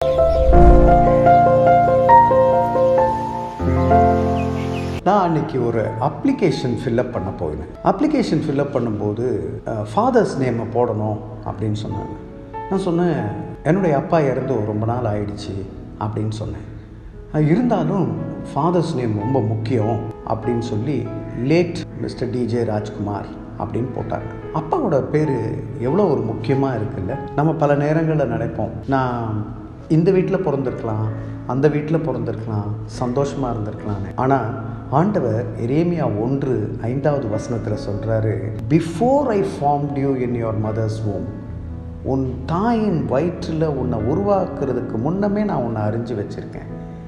நான் அன்னைக்கு ஒரு அப்ளிகேஷன் ஃபில்அப் பண்ண போயிருந்தேன் அப்ளிகேஷன் ஃபில்அப் பண்ணும்போது ஃபாதர்ஸ் நேமை போடணும் அப்படின்னு சொன்னாங்க நான் சொன்னேன் என்னுடைய அப்பா இறந்து ரொம்ப நாள் ஆயிடுச்சு அப்படின்னு சொன்னேன் அஹ் இருந்தாலும் ஃபாதர்ஸ் நேம் ரொம்ப முக்கியம் அப்படின்னு சொல்லி லேட் மிஸ்டர் டிஜே ராஜ்குமார் அப்படின்னு போட்டாங்க அப்பாவோட பேர் எவ்வளோ ஒரு முக்கியமாக இருக்குல்ல நம்ம பல நேரங்களில் நினைப்போம் நான் இந்த வீட்டில் பிறந்திருக்கலாம் அந்த வீட்டில் பிறந்திருக்கலாம் சந்தோஷமாக இருந்திருக்கலான்னு ஆனால் ஆண்டவர் எரேமியா ஒன்று ஐந்தாவது வசனத்தில் சொல்கிறாரு before I formed you in your mother's home உன் தாயின் வயிற்றில் உன்னை உருவாக்குறதுக்கு முன்னமே நான் உன்னை அறிஞ்சு வச்சுருக்கேன்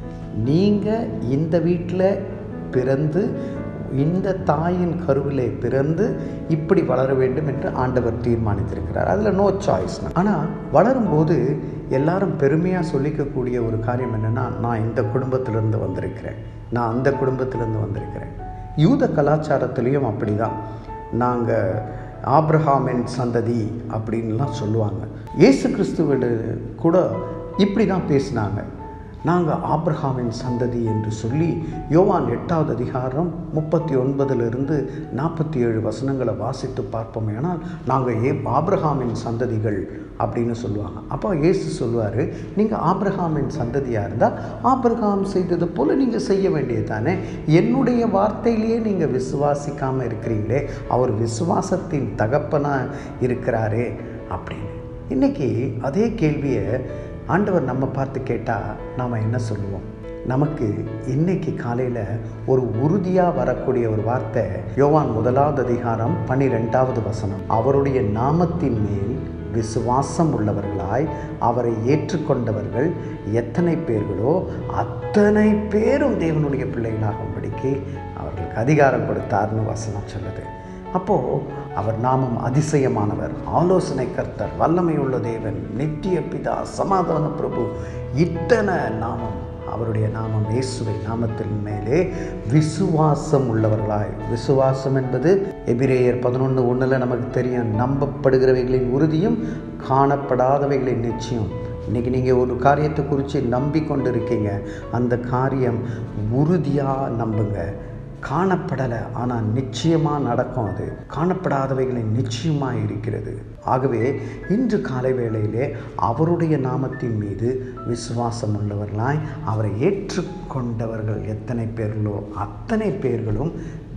நீங்கள் இந்த வீட்டில் பிறந்து இந்த தாயின் கருவிலே பிறந்து இப்படி வளர வேண்டும் என்று ஆண்டவர் தீர்மானித்திருக்கிறார் அதில் நோ சாய்ஸ் ஆனால் வளரும்போது எல்லாரும் பெருமையாக சொல்லிக்கக்கூடிய ஒரு காரியம் என்னென்னா நான் இந்த குடும்பத்திலிருந்து வந்திருக்கிறேன் நான் அந்த குடும்பத்திலேருந்து வந்திருக்கிறேன் யூத கலாச்சாரத்துலேயும் அப்படி தான் நாங்கள் ஆப்ரஹாமின் சந்ததி அப்படின்லாம் சொல்லுவாங்க இயேசு கிறிஸ்துவோட கூட இப்படி தான் பேசினாங்க நாங்கள் ஆப்ரஹாமின் சந்ததி என்று சொல்லி யோவான் எட்டாவது அதிகாரம் முப்பத்தி ஒன்பதிலிருந்து நாற்பத்தி ஏழு வசனங்களை வாசித்து பார்ப்போமே ஆனால் நாங்கள் ஏ ஆப்ரஹாமின் சந்ததிகள் அப்படின்னு சொல்லுவாங்க அப்போ இயேசு சொல்லுவார் நீங்கள் ஆப்ரஹாமின் சந்ததியாக இருந்தால் ஆப்ரஹாம் செய்தது போல் நீங்கள் செய்ய வேண்டியது தானே என்னுடைய வார்த்தையிலேயே நீங்கள் விசுவாசிக்காமல் இருக்கிறீங்களே அவர் விசுவாசத்தின் தகப்பனாக இருக்கிறாரே அப்படின்னு இன்றைக்கி அதே கேள்வியை ஆண்டவர் நம்ம பார்த்து கேட்டால் நாம் என்ன சொல்லுவோம் நமக்கு இன்னைக்கு காலையில் ஒரு உறுதியாக வரக்கூடிய ஒரு வார்த்தை யோவான் முதலாவது அதிகாரம் பன்னிரெண்டாவது வசனம் அவருடைய நாமத்தின் மேல் விசுவாசம் உள்ளவர்களாய் அவரை ஏற்றுக்கொண்டவர்கள் எத்தனை பேர்களோ அத்தனை பேரும் தேவனுடைய பிள்ளைகளாகும்படிக்கு அவர்களுக்கு அதிகாரம் கொடுத்தார்னு வசனம் சொல்லுது அப்போது அவர் நாமம் அதிசயமானவர் ஆலோசனை கர்த்தர் வல்லமை உள்ள தேவன் நித்திய பிதா சமாதான பிரபு இத்தனை நாமம் அவருடைய நாமம் இயேசுவை நாமத்தின் மேலே விசுவாசம் உள்ளவர்களாய் விசுவாசம் என்பது எபிரேயர் பதினொன்று ஒன்றில் நமக்கு தெரியும் நம்பப்படுகிறவைகளின் உறுதியும் காணப்படாதவைகளின் நிச்சயம் இன்றைக்கி நீங்கள் ஒரு காரியத்தை குறித்து நம்பிக்கொண்டு இருக்கீங்க அந்த காரியம் உறுதியாக நம்புங்க காணப்படலை ஆனால் நிச்சயமாக நடக்கும் அது காணப்படாதவைகளின் நிச்சயமாக இருக்கிறது ஆகவே இன்று காலை வேளையிலே அவருடைய நாமத்தின் மீது விசுவாசம் உள்ளவர்களாய் அவரை ஏற்றுக்கொண்டவர்கள் எத்தனை பேர்களோ அத்தனை பேர்களும்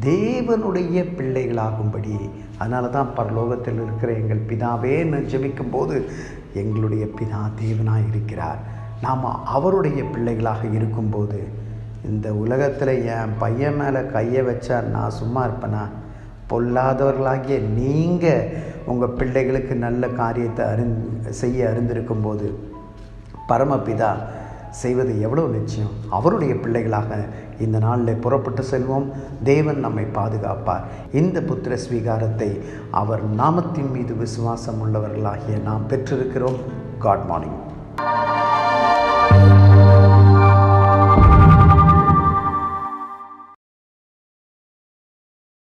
தேவனுடைய பிள்ளைகளாகும்படி அதனால தான் பரலோகத்தில் இருக்கிற எங்கள் பிதாவேன்னு ஜெபிக்கும் போது எங்களுடைய பிதா தேவனாக இருக்கிறார் நாம் அவருடைய பிள்ளைகளாக இருக்கும்போது இந்த உலகத்தில் என் பையன் மேலே கையை வச்சா நான் சும்மா இருப்பேனா பொல்லாதவர்களாகிய நீங்கள் உங்கள் பிள்ளைகளுக்கு நல்ல காரியத்தை அறிந் செய்ய அறிந்திருக்கும் போது பரமபிதா செய்வது எவ்வளோ நிச்சயம் அவருடைய பிள்ளைகளாக இந்த நாளில் புறப்பட்டு செல்வோம் தேவன் நம்மை பாதுகாப்பார் இந்த புத்திர ஸ்வீகாரத்தை அவர் நாமத்தின் மீது விசுவாசம் உள்ளவர்களாகிய நாம் பெற்றிருக்கிறோம் காட் மார்னிங்